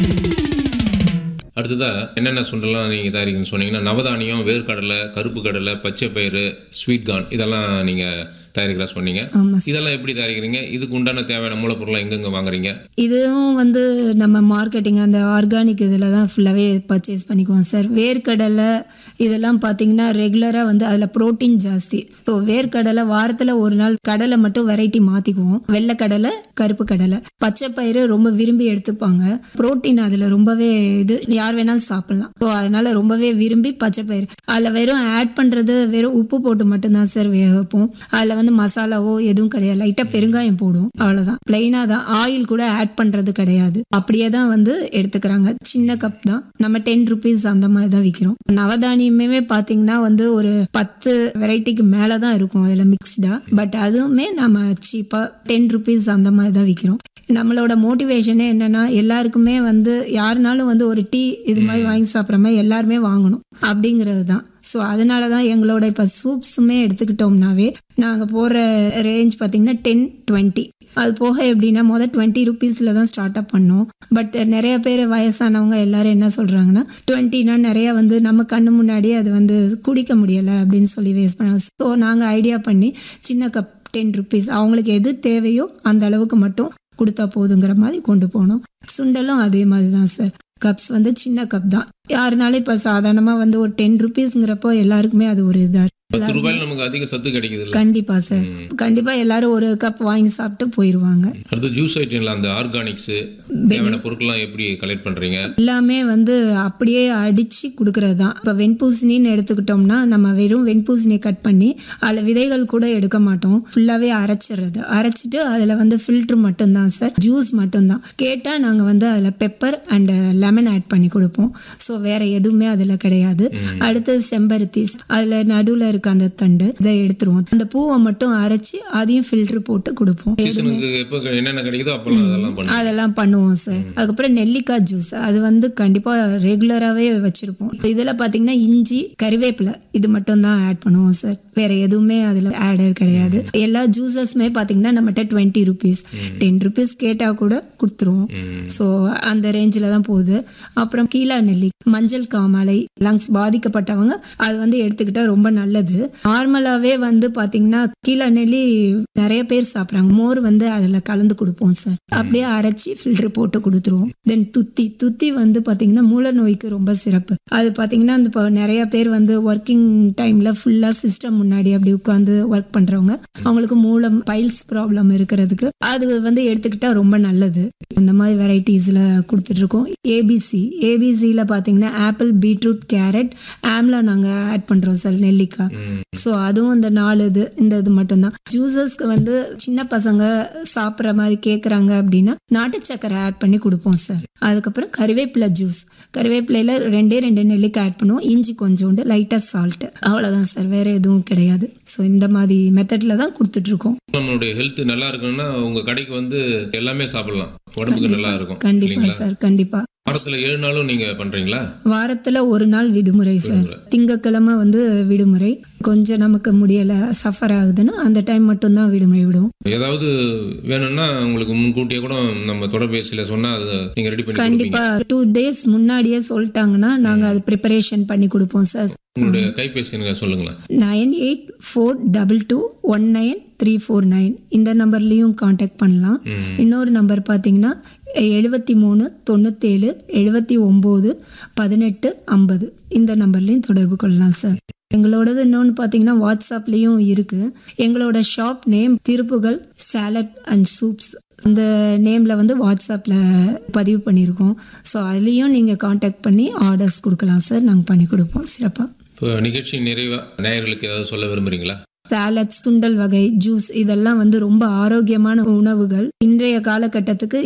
அடுத்ததா என்னென்ன சுண்டெல்லாம் நீங்கள் தயாரிக்கணும்னு சொன்னீங்கன்னா நவதானியம் வேர்க்கடலை கருப்பு கடலை பச்சை பயிறு ஸ்வீட் கார்ன் இதெல்லாம் நீங்கள் தயாரிக்கிறா சொன்னீங்க ஆமா இதெல்லாம் எப்படி தயாரிக்கிறீங்க இதுக்கு உண்டான தேவையான மூலப்பொருள்லாம் எங்கெங்க வாங்குறீங்க இதுவும் வந்து நம்ம மார்க்கெட்டிங் அந்த ஆர்கானிக் இதில் தான் ஃபுல்லாகவே பர்ச்சேஸ் பண்ணிக்குவோம் சார் வேர்க்கடலை இதெல்லாம் பார்த்தீங்கன்னா ரெகுலராக வந்து அதில் ப்ரோட்டீன் ஜாஸ்தி ஸோ வேர்க்கடலை வாரத்தில் ஒரு நாள் கடலை மட்டும் வெரைட்டி மாற்றிக்குவோம் வெள்ளைக்கடலை கருப்பு கடலை பச்சை பயிறு ரொம்ப விரும்பி எடுத்துப்பாங்க ப்ரோட்டீன் அதில் ரொம்பவே இது யார் வேணாலும் சாப்பிட்லாம் ஸோ அதனால ரொம்பவே விரும்பி பச்சை பயிறு அதில் வெறும் ஆட் பண்ணுறது வெறும் உப்பு போட்டு மட்டும்தான் சார் வேக வைப்போம் அதில் வந்து மசாலாவோ எதுவும் கிடையாது லைட்டாக பெருங்காயம் போடும் அவ்வளோதான் பிளைனாக தான் ஆயில் கூட ஆட் பண்ணுறது கிடையாது அப்படியே தான் வந்து எடுத்துக்கிறாங்க சின்ன கப் தான் நம்ம டென் ருபீஸ் அந்த மாதிரி தான் விற்கிறோம் நவதானியமே பார்த்தீங்கன்னா வந்து ஒரு பத்து வெரைட்டிக்கு மேலே தான் இருக்கும் அதில் மிக்ஸ்டாக பட் அதுவுமே நம்ம சீப்பாக டென் ருபீஸ் அந்த மாதிரி தான் விற்கிறோம் நம்மளோட மோட்டிவேஷனே என்னன்னா எல்லாருக்குமே வந்து யாருனாலும் வந்து ஒரு டீ இது மாதிரி வாங்கி சாப்பிட்ற மாதிரி எல்லாருமே வாங்கணும் அப்படிங்கிறது தான் ஸோ அதனால தான் எங்களோட இப்போ சூப்ஸுமே எடுத்துக்கிட்டோம்னாவே நாங்கள் போடுற ரேஞ்ச் பார்த்தீங்கன்னா டென் டுவெண்ட்டி அது போக எப்படின்னா மொதல் டுவெண்ட்டி ருபீஸில் தான் ஸ்டார்ட் அப் பண்ணோம் பட் நிறைய பேர் வயசானவங்க எல்லாரும் என்ன சொல்கிறாங்கன்னா டுவெண்ட்டினா நிறைய வந்து நம்ம கண்ணு முன்னாடியே அது வந்து குடிக்க முடியலை அப்படின்னு சொல்லி வேஸ்ட் பண்ணாங்க ஸோ நாங்கள் ஐடியா பண்ணி சின்ன கப் டென் ருபீஸ் அவங்களுக்கு எது தேவையோ அந்த அளவுக்கு மட்டும் கொடுத்தா போதுங்கிற மாதிரி கொண்டு போனோம் சுண்டலும் அதே மாதிரி தான் சார் கப்ஸ் வந்து சின்ன கப் தான் யாருனாலும் இப்போ சாதாரணமாக வந்து ஒரு டென் ருபீஸ்ங்கிறப்போ எல்லாருக்குமே அது ஒரு இதாக பத்து ரூபாயில நமக்கு அதிக சத்து கிடைக்குது இல்ல கண்டிப்பா சார் கண்டிப்பா எல்லாரும் ஒரு கப் வாங்கி சாப்பிட்டு போயிடுவாங்க அடுத்து ஜூஸ் ஐட்டம்ல அந்த ஆர்கானிக்ஸ் தேவையான பொருட்கள்லாம் எப்படி கலெக்ட் பண்றீங்க எல்லாமே வந்து அப்படியே அடிச்சு கொடுக்கறது தான் இப்போ வெண்பூசணின்னு எடுத்துக்கிட்டோம்னா நம்ம வெறும் வெண்பூசணி கட் பண்ணி அதில் விதைகள் கூட எடுக்க மாட்டோம் ஃபுல்லாகவே அரைச்சிடுறது அரைச்சிட்டு அதில் வந்து ஃபில்ட்ரு மட்டும்தான் சார் ஜூஸ் மட்டும்தான் கேட்டால் நாங்கள் வந்து அதில் பெப்பர் அண்ட் லெமன் ஆட் பண்ணி கொடுப்போம் ஸோ வேற எதுவுமே அதில் கிடையாது அடுத்தது செம்பருத்தி அதில் நடுவில் இருக்க அந்த தண்டு இதை எடுத்துருவோம் அந்த பூவை மட்டும் அரைச்சி அதையும் ஃபில்ட்ரு போட்டு கொடுப்போம் சீசனுக்கு எப்போ என்னென்ன கிடைக்குதோ அப்பெல்லாம் அதெல்லாம் பண்ணுங்க அதெல்லாம் பண்ணுவோம் சார் அதுக்கப்புறம் நெல்லிக்காய் ஜூஸ் அது வந்து கண்டிப்பா ரெகுலராகவே வச்சிருப்போம் இதுல பாத்தீங்கன்னா இஞ்சி கறிவேப்பிலை இது மட்டும் தான் ஆட் பண்ணுவோம் சார் வேற எதுவுமே அதுல ஆடர் கிடையாது எல்லா ஜூசஸ்மே பாத்தீங்கன்னா நம்மகிட்ட டுவெண்ட்டி ருபீஸ் டென் ருபீஸ் கேட்டா கூட கொடுத்துருவோம் ஸோ அந்த ரேஞ்சில் தான் போகுது அப்புறம் கீழா நெல்லி மஞ்சள் காமாலை லங்ஸ் பாதிக்கப்பட்டவங்க அது வந்து எடுத்துக்கிட்டா ரொம்ப நல்லது நார்மலாவே வந்து பாத்தீங்கன்னா கீழா நெல்லி நிறைய பேர் சாப்பிட்றாங்க மோர் வந்து அதில் கலந்து கொடுப்போம் சார் அப்படியே அரைச்சி ஃபில்டர் போட்டு கொடுத்துருவோம் தென் துத்தி துத்தி வந்து பாத்தீங்கன்னா மூல நோய்க்கு ரொம்ப சிறப்பு அது பாத்தீங்கன்னா அந்த இப்போ நிறைய பேர் வந்து ஒர்க்கிங் டைம்ல ஃபுல்லா சிஸ்டம் முன்னாடி அப்படி உட்காந்து ஒர்க் பண்றவங்க அவங்களுக்கு மூலம் பைல்ஸ் ப்ராப்ளம் இருக்கிறதுக்கு அது வந்து எடுத்துக்கிட்டா ரொம்ப நல்லது அந்த மாதிரி வெரைட்டிஸ்ல கொடுத்துட்டு இருக்கோம் ஏபிசி ஏபிசியில் பார்த்தீங்கன்னா ஆப்பிள் பீட்ரூட் கேரட் ஆம்லா நாங்கள் ஆட் பண்ணுறோம் சார் நெல்லிக்காய் ஸோ அதுவும் இந்த நாலு இது இந்த இது மட்டும்தான் ஜூசஸ்க்கு வந்து சின்ன பசங்க சாப்பிட்ற மாதிரி கேட்குறாங்க அப்படின்னா நாட்டு சக்கரை ஆட் பண்ணி கொடுப்போம் சார் அதுக்கப்புறம் கறிவேப்பிலை ஜூஸ் கறிவேப்பிலையில் ரெண்டே ரெண்டு நெல்லிக்காய் ஆட் பண்ணுவோம் இஞ்சி கொஞ்சோண்டு லைட்டாக சால்ட்டு அவ்வளோதான் சார் வேற எதுவும் கிடையாது ஸோ இந்த மாதிரி மெத்தடில் தான் கொடுத்துட்ருக்கோம் நம்மளுடைய ஹெல்த் நல்லா இருக்கணும்னா உங்க கடைக்கு வந்து எல்லாமே சாப்பிடலாம் உடம்புக்கு நல்லா இருக்கும் கண்டிப்பாக இல்லைங்களா சார் கண்டிப்பாக வாரத்துல ஏழு நாளும் நீங்க பண்றீங்களா வாரத்துல ஒரு நாள் விடுமுறை சார் திங்கக்கிழமை வந்து விடுமுறை கொஞ்சம் நமக்கு முடியல சஃபர் ஆகுதுன்னா அந்த டைம் மட்டும்தான் விடுமுறை விடுவோம் ஏதாவது வேணும்னா உங்களுக்கு முன்கூட்டியே கூட நம்ம தொலைபேசியில சொன்னா அது நீங்க ரெடி பண்ணி கொடுப்பீங்க கண்டிப்பா டூ டேஸ் முன்னாடியே சொல்லிட்டாங்கன்னா நாங்க அது ப்ரிப்பரேஷன் பண்ணி கொடுப்போம் சார் உங்களுடைய கைபேசி எனக்கு சொல்லுங்களேன் nine eight four double two one nine three four nine இந்த நம்பர்லேயும் காண்டாக்ட் பண்ணலாம் இன்னொரு நம்பர் பார்த்தீங்கன்னா எழுபத்தி மூணு தொண்ணூத்தேழு எழுபத்தி ஒம்பது பதினெட்டு ஐம்பது இந்த நம்பர்லேயும் தொடர்பு கொள்ளலாம் சார் எங்களோடது இன்னொன்று பார்த்தீங்கன்னா வாட்ஸ்அப்லேயும் இருக்குது எங்களோட shop name Thiruppugal salad and soups அந்த நேமில் வந்து வாட்ஸ்அப்பில் பதிவு பண்ணியிருக்கோம் ஸோ அதுலேயும் நீங்கள் காண்டாக்ட் பண்ணி ஆர்டர்ஸ் கொடுக்கலாம் சார் நாங்கள் பண்ணி கொடுப்போம் சிறப்பாக இப்போ நிகழ்ச்சி நிறைவா நேயர்களுக்கு ஏதாவது சொல்ல விரும்புறீங்களா சாலட் சுண்டல் வகை ஜூஸ் இதெல்லாம் வந்து ரொம்ப ஆரோக்கியமான உணவுகள் இன்றைய காலகட்டத்துக்கு